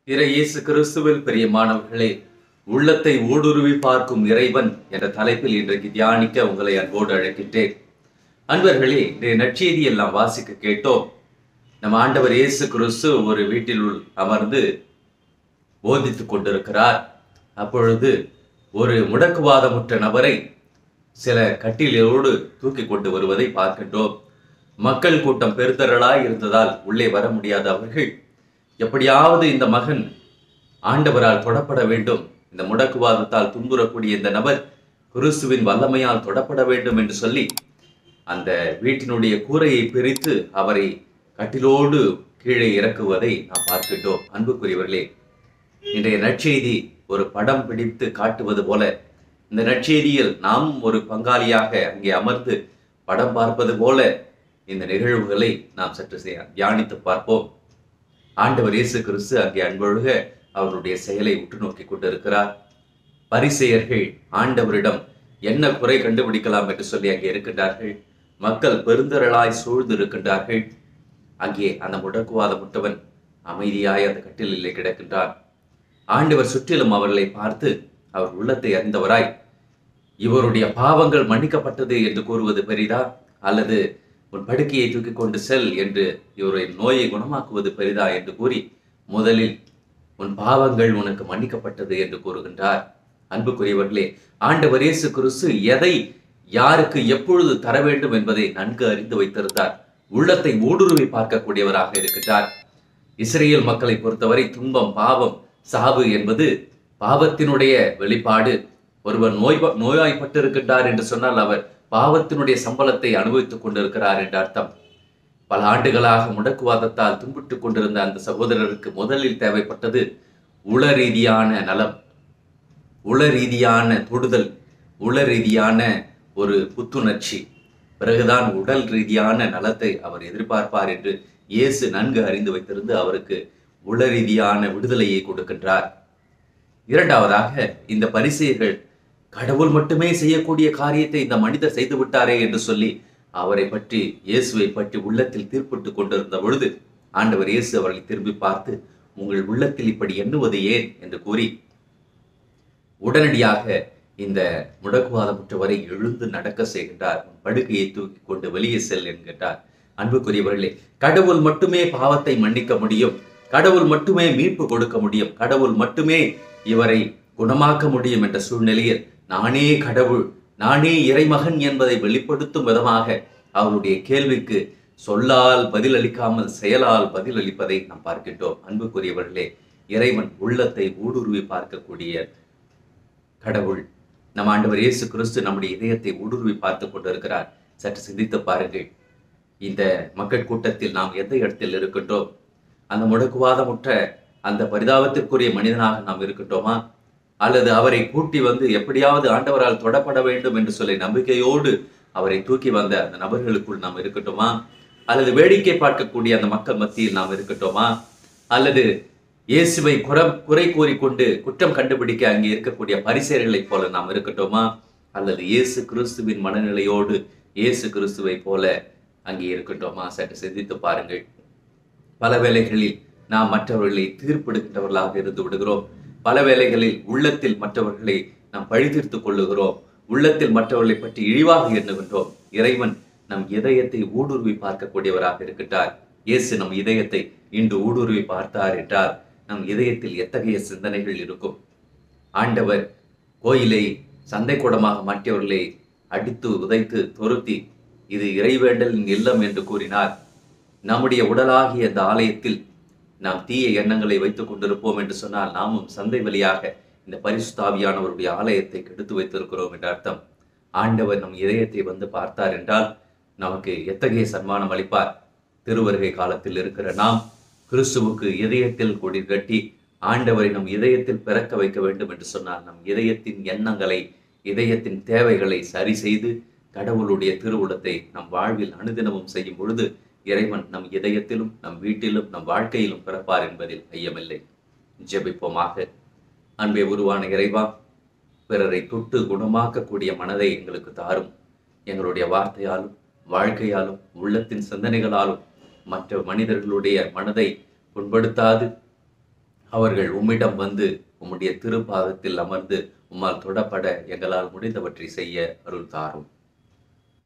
இறை இயேசு கிறிஸ்துவில் பிரியமானவர்களே உள்ளத்தை ஊடுருவி பார்க்கும் இறைவன் என்ற தலைப்பில் இன்றைக்கு தியானிக்க உங்களை அன்போடு அழைக்கின்றேன் அன்பர்களே இன்றைய நற்செய்தி எல்லாம் வாசிக்க கேட்டோம் நம்ம ஆண்டவர் இயேசு கிறிஸ்து ஒரு வீட்டிலுள் அமர்ந்து போதித்துக் கொண்டிருக்கிறார் அப்பொழுது ஒரு முடக்குவாதமுற்ற நபரை சில கட்டிலோடு தூக்கி கொண்டு வருவதை பார்க்கின்றோம் மக்கள் கூட்டம் பெருந்தரலாய் இருந்ததால் உள்ளே வர முடியாத அவர்கள் எப்படியாவது இந்த மகன் ஆண்டவரால் தொடப்பட வேண்டும் இந்த முடக்குவாதத்தால் துன்புறக்கூடிய இந்த நபர் கிறிஸ்துவின் வல்லமையால் தொடப்பட வேண்டும் என்று சொல்லி அந்த வீட்டினுடைய கூரையை பிரித்து அவரை கட்டிலோடு கீழே இறக்குவதை நாம் பார்க்கின்றோம் அன்புக்குரியவர்களே இன்றைய நற்செய்தி ஒரு படம் பிடித்து காட்டுவது போல இந்த நற்செய்தியில் நாம் ஒரு பங்காளியாக அங்கே அமர்ந்து படம் பார்ப்பது போல இந்த நிகழ்வுகளை நாம் சற்று செய்ய- தியானித்து பார்ப்போம் ஆண்டவர் இயேசு கிறிஸ்து அங்கே அன்பொழுக அவருடைய செயலை உற்று நோக்கி கொண்டிருக்கிறார் பரிசெயர்கள் ஆண்டவரிடம் என்ன குறை கண்டுபிடிக்கலாம் என்று சொல்லி அங்கே இருக்கின்றார்கள் மக்கள் பெருந்திரளாய் சூழ்ந்து இருக்கின்றார்கள் அங்கே அந்த முடக்குவாத முட்டவன் அமைதியாய் அந்த கட்டிலிலே கிடக்கின்றான் ஆண்டவர் சுற்றிலும் அவர்களை பார்த்து அவர் உள்ளத்தை அறிந்தவராய் இவருடைய பாவங்கள் மன்னிக்கப்பட்டது என்று கூறுவது பெரிதா அல்லது உன் படுக்கையை தூக்கி கொண்டு செல் என்று இவருடைய நோயை குணமாக்குவது பெரிதா என்று கூறி முதலில் உன் பாவங்கள் உனக்கு மன்னிக்கப்பட்டது என்று கூறுகின்றார் அன்புக்குரியவர்களே ஆண்டவர் இயேசு கிறிஸ்து எதை யாருக்கு எப்பொழுது தர வேண்டும் என்பதை நன்கு அறிந்து வைத்திருந்தார் உள்ளத்தை ஊடுருவி பார்க்கக்கூடியவராக இருக்கின்றார் இஸ்ரேல் மக்களை பொறுத்தவரை துன்பம் பாவம் சாவு என்பது பாவத்தினுடைய வெளிப்பாடு ஒருவர் நோய் நோயாய்ப்பட்டிருக்கின்றார் என்று சொன்னால் அவர் பாவத்தினுடைய சம்பளத்தை அனுபவித்துக் கொண்டிருக்கிறார் என்ற அர்த்தம் பல ஆண்டுகளாக முடக்குவாதத்தால் தும்பிட்டுக் கொண்டிருந்த அந்த சகோதரருக்கு முதலில் தேவைப்பட்டது உள ரீதியான நலம் உள ரீதியான தொடுதல் உள ரீதியான ஒரு புத்துணர்ச்சி பிறகுதான் உடல் ரீதியான நலத்தை அவர் எதிர்பார்ப்பார் என்று இயேசு நன்கு அறிந்து வைத்திருந்து அவருக்கு உள ரீதியான விடுதலையை கொடுக்கின்றார் இரண்டாவதாக இந்த பரிசெயர்கள் கடவுள் மட்டுமே செய்யக்கூடிய காரியத்தை இந்த மனிதர் செய்து விட்டாரே என்று சொல்லி அவரை பற்றி இயேசுவை பற்றி உள்ளத்தில் தீர்ப்பிட்டு கொண்டிருந்த பொழுது ஆண்டவர் இயேசு அவர்களை திரும்பி பார்த்து உங்கள் உள்ளத்தில் இப்படி எண்ணுவது ஏன் என்று கூறி உடனடியாக இந்த முடக்குவாதமுற்றவரை எழுந்து நடக்க செய்கின்றார் உன் படுக்கையை தூக்கி கொண்டு வெளியே செல் என்கின்றார் அன்புக்குரியவர்களே கடவுள் மட்டுமே பாவத்தை மன்னிக்க முடியும் கடவுள் மட்டுமே மீட்பு கொடுக்க முடியும் கடவுள் மட்டுமே இவரை குணமாக்க முடியும் என்ற சூழ்நிலையில் நானே கடவுள் நானே இறைமகன் என்பதை வெளிப்படுத்தும் விதமாக அவருடைய கேள்விக்கு சொல்லால் பதிலளிக்காமல் செயலால் பதிலளிப்பதை நாம் பார்க்கின்றோம் அன்புக்குரியவர்களே இறைவன் உள்ளத்தை ஊடுருவி பார்க்கக்கூடிய கடவுள் நம் ஆண்டவர் இயேசு கிறிஸ்து நம்முடைய இதயத்தை ஊடுருவி பார்த்து கொண்டிருக்கிறார் சற்று சிந்தித்து பாருங்கள் இந்த மக்கள் கூட்டத்தில் நாம் எந்த இடத்தில் இருக்கின்றோம் அந்த முடக்குவாதமுற்ற அந்த பரிதாபத்திற்குரிய மனிதனாக நாம் இருக்கின்றோமா அல்லது அவரை கூட்டி வந்து எப்படியாவது ஆண்டவரால் தொடப்பட வேண்டும் என்று சொல்லி நம்பிக்கையோடு அவரை தூக்கி வந்த அந்த நபர்களுக்குள் நாம் இருக்கட்டுமா அல்லது வேடிக்கை பார்க்கக்கூடிய அந்த மக்கள் மத்தியில் நாம் இருக்கட்டுமா அல்லது இயேசுவை குறம் குறை கூறிக்கொண்டு குற்றம் கண்டுபிடிக்க அங்கே இருக்கக்கூடிய பரிசேர்களைப் போல நாம் இருக்கட்டுமா அல்லது இயேசு கிறிஸ்துவின் மனநிலையோடு இயேசு கிறிஸ்துவை போல அங்கே இருக்கட்டுமா சற்று சிந்தித்து பாருங்கள் பல வேளைகளில் நாம் மற்றவர்களை தீர்ப்பிடுகின்றவர்களாக இருந்து விடுகிறோம் பல வேளைகளில் உள்ளத்தில் மற்றவர்களை நாம் பழிதீர்த்துக் கொள்ளுகிறோம் உள்ளத்தில் மற்றவர்களை பற்றி இழிவாக எண்ணுகின்றோம் இறைவன் நம் இதயத்தை ஊடுருவி பார்க்கக்கூடியவராக இருக்கின்றார் இயேசு நம் இதயத்தை இன்று ஊடுருவி பார்த்தார் என்றால் நம் இதயத்தில் எத்தகைய சிந்தனைகள் இருக்கும் ஆண்டவர் கோயிலை சந்தை கூடமாக மாற்றியவர்களை அடித்து உதைத்து துருத்தி இது இறைவேண்டலின் இல்லம் என்று கூறினார் நம்முடைய உடலாகிய இந்த ஆலயத்தில் நாம் தீய எண்ணங்களை வைத்துக் கொண்டிருப்போம் என்று சொன்னால் நாமும் சந்தை வழியாக இந்த பரிசுத்தாவியானவருடைய ஆலயத்தை கெடுத்து வைத்திருக்கிறோம் என்ற அர்த்தம் ஆண்டவர் நம் இதயத்தை வந்து பார்த்தார் என்றால் நமக்கு எத்தகைய சன்மானம் அளிப்பார் திருவருகை காலத்தில் இருக்கிற நாம் கிறிஸ்துவுக்கு இதயத்தில் கொடி கட்டி ஆண்டவரை நம் இதயத்தில் பிறக்க வைக்க வேண்டும் என்று சொன்னால் நம் இதயத்தின் எண்ணங்களை இதயத்தின் தேவைகளை சரி செய்து கடவுளுடைய திருவுளத்தை நம் வாழ்வில் அனுதினமும் செய்யும் பொழுது இறைவன் நம் இதயத்திலும் நம் வீட்டிலும் நம் வாழ்க்கையிலும் பிறப்பார் என்பதில் ஐயமில்லை ஜெபிப்போமாக அன்பே உருவான இறைவா பிறரை தொட்டு குணமாக்கக்கூடிய மனதை எங்களுக்கு தாரும் எங்களுடைய வார்த்தையாலும் வாழ்க்கையாலும் உள்ளத்தின் சிந்தனைகளாலும் மற்ற மனிதர்களுடைய மனதை புண்படுத்தாது அவர்கள் உம்மிடம் வந்து உம்முடைய திருப்பாதத்தில் அமர்ந்து உம்மால் தொடப்பட எங்களால் முடிந்தவற்றை செய்ய அருள் தாரும்